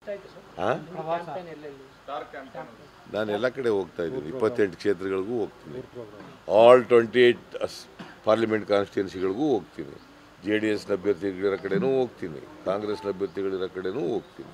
ಆ? ನಾನು ಎಲ್ಲ ಕಡೆ ಹೋಗ್ತಾ ಇದ್ದೀನಿ ಇಪ್ಪತ್ತೆಂಟು ಕ್ಷೇತ್ರಗಳಿಗೂ ಹೋಗ್ತೀನಿ ಆಲ್ ಟ್ವೆಂಟಿ ಏಯ್ಟ್ ಪಾರ್ಲಿಮೆಂಟ್ ಕಾನ್ಸ್ಟಿಟ್ಯೂನ್ಸಿಗಳಿಗೂ ಹೋಗ್ತೀನಿ ಜೆ ಡಿ ಎಸ್ನ ಅಭ್ಯರ್ಥಿಗಳಿರೋ ಕಡೆನೂ ಹೋಗ್ತೀನಿ ಕಾಂಗ್ರೆಸ್ನ ಅಭ್ಯರ್ಥಿಗಳಿರೋ ಕಡೆನೂ ಹೋಗ್ತೀನಿ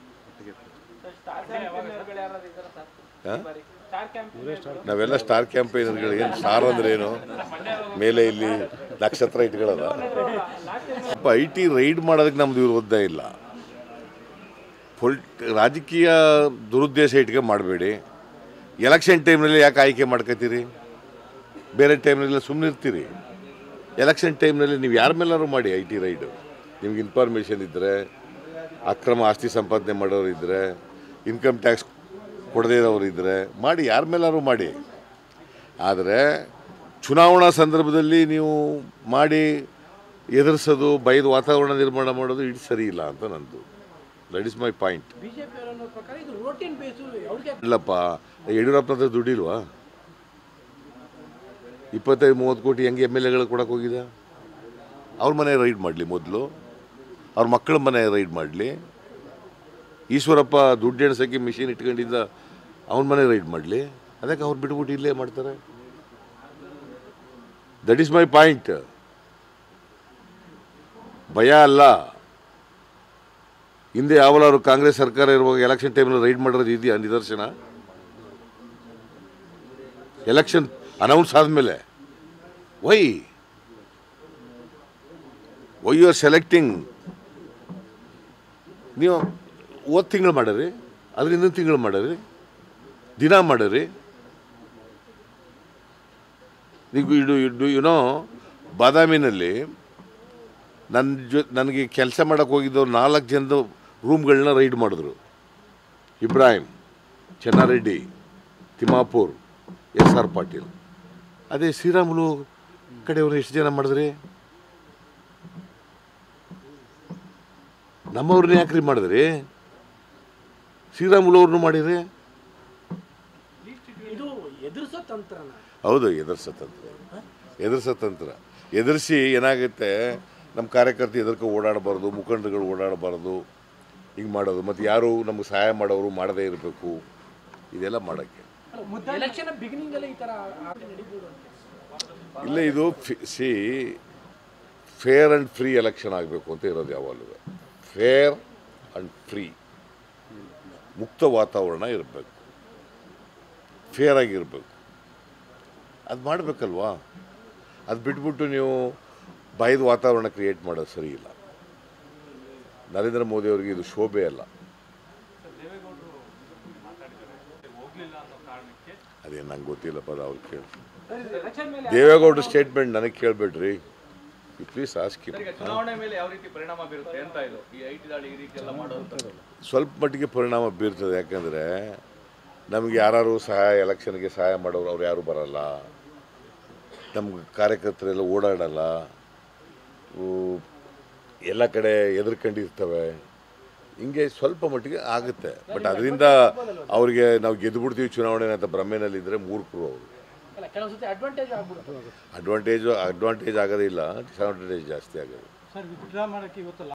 ಆ? ನಾವೆಲ್ಲ ಸ್ಟಾರ್ ಕ್ಯಾಂಪೈನರ್ಗಳು ಏನು ಸ್ಟಾರ್ ಅಂದ್ರೆ ಏನು ಮೇಲೆ ಇಲ್ಲಿ ನಕ್ಷತ್ರ ಇಟ್ಕೊಳ್ಳೋದ ಐ ಟಿ ರೈಡ್ ಮಾಡೋದಕ್ಕೆ ನಮ್ದು ವಿರೋಧ ಇಲ್ಲ ಪೊಲಿಟ್ ರಾಜಕೀಯ ದುರುದ್ದೇಶ ಇಟ್ಕೊಂಡು ಮಾಡಬೇಡಿ ಎಲೆಕ್ಷನ್ ಟೈಮ್ನಲ್ಲಿ ಯಾಕೆ ಆಯ್ಕೆ ಮಾಡ್ಕೋತೀರಿ ಬೇರೆ ಟೈಮ್ನಲ್ಲಿ ಸುಮ್ಮನೆ ಇರ್ತೀರಿ ಎಲೆಕ್ಷನ್ ಟೈಮ್ನಲ್ಲಿ ನೀವು ಯಾರ ಮೇಲಾದ್ರು ಮಾಡಿ ಐ ಟಿ ರೈಡು ನಿಮ್ಗೆ ಇನ್ಫಾರ್ಮೇಷನ್ ಇದ್ದರೆ ಅಕ್ರಮ ಆಸ್ತಿ ಸಂಪಾದನೆ ಮಾಡೋರು ಇದ್ದರೆ ಇನ್ಕಮ್ ಟ್ಯಾಕ್ಸ್ ಕೊಡದೇ ಇರೋರು ಇದ್ದರೆ ಮಾಡಿ ಯಾರ ಮೇಲಾದ್ರು ಮಾಡಿ ಆದರೆ ಚುನಾವಣಾ ಸಂದರ್ಭದಲ್ಲಿ ನೀವು ಮಾಡಿ ಎದುರಿಸೋದು ಬೈದು ವಾತಾವರಣ ನಿರ್ಮಾಣ ಮಾಡೋದು ಇದು ಸರಿ ಇಲ್ಲ ಅಂತ ನಂದು that is my point BJP ಅನ್ನೋ ಪ್ರಕಾರ ಇದು ರೋಟೀನ್ ಬೇಸು ಅವ್ರಿಗೆ ಇಲ್ಲಪ್ಪ ಯಡಿಯೂರಪ್ಪ ಹತ್ರ ದುಡ್ಡಿಲ್ವಾ ಇಪ್ಪತ್ತೈದು ಮೂವತ್ತು ಕೋಟಿ ಹೆಂಗೆ ಎಮ್ ಎಲ್ ಎಗಳು ಕೊಡಕ್ಕೆ ಹೋಗಿದ ಅವ್ರ ಮನೆ ರೈಡ್ ಮಾಡಲಿ ಮೊದಲು ಅವ್ರ ಮಕ್ಕಳ ಮನೆ ರೈಡ್ ಮಾಡಲಿ ಈಶ್ವರಪ್ಪ ದುಡ್ಡು ಎಣ್ಸೋಕ್ಕೆ ಮಿಷಿನ್ ಇಟ್ಕೊಂಡಿದ್ದ ಅವನ ಮನೆ ರೈಡ್ ಮಾಡಲಿ ಅದಕ್ಕೆ ಅವ್ರು ಬಿಟ್ಬಿಟ್ಟು ಇಲ್ಲೇ ಮಾಡ್ತಾರೆ ದಟ್ ಈಸ್ ಮೈ ಪಾಯಿಂಟ್ ಭಯ ಅಲ್ಲ ಹಿಂದೆ ಯಾವಲಾದ್ರು ಕಾಂಗ್ರೆಸ್ ಸರ್ಕಾರ ಇರುವಾಗ ಎಲೆಕ್ಷನ್ ಟೈಮಲ್ಲಿ ರೈಡ್ ಮಾಡೋದು ಇದೆಯಾ ನಿದರ್ಶನ ಎಲೆಕ್ಷನ್ ಅನೌನ್ಸ್ ಆದಮೇಲೆ why why you are selecting ನೀವು ಹೋದ ತಿಂಗಳು ಮಾಡಿರಿ ಅದ್ರ ಇನ್ನೊಂದು ತಿಂಗಳು ಮಾಡಿರಿ ದಿನ ಮಾಡಿರಿ ನೀವು ಇಡು ಇಡು ಯುನೋ ಬಾದಾಮಿನಲ್ಲಿ ನನ್ನ ಜೊ ನನಗೆ ಕೆಲಸ ಮಾಡೋಕ್ಕೆ ಹೋಗಿದ್ದವ್ರು ನಾಲ್ಕು ಜನದ ರೂಮ್ಗಳನ್ನ ರೈಡ್ ಮಾಡಿದ್ರು ಇಬ್ರಾಹಿಂ ಚೆನ್ನಾರೆಡ್ಡಿ ತಿಮ್ಮಾಪುರ್ ಎಸ್ ಆರ್ ಪಾಟೀಲ್ ಅದೇ ಶ್ರೀರಾಮುಲು ಕಡೆಯವರು ಎಷ್ಟು ಜನ ಮಾಡಿದ್ರಿ ನಮ್ಮವ್ರನ್ನ ಯಾಕ್ರಿ ಮಾಡಿದ್ರಿ ಶ್ರೀರಾಮುಲು ಅವ್ರನ್ನೂ ಮಾಡಿರಿ ಇದು ಎದುರಿಸೋ ತಂತ್ರನ ಹೌದು ಎದುರಿಸೋ ತಂತ್ರ ಎದುರಿಸೋ ತಂತ್ರ ಎದುರಿಸಿ ಏನಾಗುತ್ತೆ ನಮ್ಮ ಕಾರ್ಯಕರ್ತ ಎದುರ್ಕ ಓಡಾಡಬಾರ್ದು ಮುಖಂಡರುಗಳು ಓಡಾಡಬಾರ್ದು ಹಿಂಗೆ ಮಾಡೋದು ಮತ್ತು ಯಾರು ನಮ್ಗೆ ಸಹಾಯ ಮಾಡೋರು ಮಾಡದೇ ಇರಬೇಕು ಇದೆಲ್ಲ ಮಾಡೋಕ್ಕೆ ಎಲೆಕ್ಷನ್ ಬಿಗಿನಿಂಗ್ ಅಲ್ಲಿ ಈ ತರ ಆಟ ನಡೀಬೋದು ಅಂತ ಇಲ್ಲ ಇದು ಸಿ ಫೇರ್ ಆ್ಯಂಡ್ ಫ್ರೀ ಎಲೆಕ್ಷನ್ ಆಗಬೇಕು ಅಂತ ಇರೋದು ಯಾವಾಗಲೂ ಫೇರ್ ಆ್ಯಂಡ್ ಫ್ರೀ ಮುಕ್ತ ವಾತಾವರಣ ಇರಬೇಕು ಫೇರ್ ಆಗಿರಬೇಕು ಅದು ಮಾಡಬೇಕಲ್ವಾ ಅದು ಬಿಟ್ಬಿಟ್ಟು ನೀವು ಬಾಯ್ದ ವಾತಾವರಣ ಕ್ರಿಯೇಟ್ ಮಾಡೋದು ಸರಿ ಇಲ್ಲ ನರೇಂದ್ರ ಮೋದಿ ಅವರಿಗೆ ಇದು ಶೋಭೆ ಅಲ್ಲ ಅದೇ ನಂಗೆ ಗೊತ್ತಿಲ್ಲಪ್ಪ ಅದು ಅವ್ರು ಕೇಳಿ ದೇವೇಗೌಡರ ಸ್ಟೇಟ್ಮೆಂಟ್ ನನಗೆ ಕೇಳಬೇಡ್ರಿ ಯು ಪ್ಲೀಸ್ ಆಸ್ಕಿ ಈಗ ಚುನಾವಣೆ ಮೇಲೆ ಯಾವ ರೀತಿ ಪರಿಣಾಮ ಬೀರುತ್ತೆ ಅಂತ ಇದು ಈ ಐಟಿ ದಾಳಿ ಈ ರೀತಿ ಎಲ್ಲ ಮಾಡೋದು ಸ್ವಲ್ಪ ಮಟ್ಟಿಗೆ ಪರಿಣಾಮ ಬೀರ್ತದೆ ಯಾಕಂದರೆ ನಮಗೆ ಯಾರು ಸಹಾಯ ಎಲೆಕ್ಷನ್ಗೆ ಸಹಾಯ ಮಾಡೋರು ಅವ್ರು ಯಾರು ಬರಲ್ಲ ನಮ್ಗೆ ಕಾರ್ಯಕರ್ತರೆಲ್ಲ ಓಡಾಡಲ್ಲ ಊ, ಎಲ್ಲ ಕಡೆ ಎದುರ್ಕೊಂಡಿರ್ತವೆ ಹಿಂಗೆ ಸ್ವಲ್ಪ ಮಟ್ಟಿಗೆ ಆಗುತ್ತೆ ಬಟ್ ಅದರಿಂದ ಅವ್ರಿಗೆ ನಾವು ಗೆದ್ದುಬಿಡ್ತೀವಿ ಚುನಾವಣೆ ಅಂತ ಭ್ರಮೆನಲ್ಲಿದ್ದರೆ ಮೂರ್ಖರು ಅವರು ಅಲ್ಲ ಕೆಲವು ಸತಿ ಅಡ್ವಾಂಟೇಜ್ ಆಗ್ಬಿಡುತ್ತೆ ಅಡ್ವಾಂಟೇಜು ಅಡ್ವಾಂಟೇಜ್ ಆಗೋದಿಲ್ಲ ಡಿಸ್ಅಡ್ವಾಂಟೇಜ್ ಜಾಸ್ತಿ ಆಗೋದು ಸರ್ ವಿತ್ಡ್ರಾ ಮಾಡೋಕ್ಕೆ ಇವತ್ತು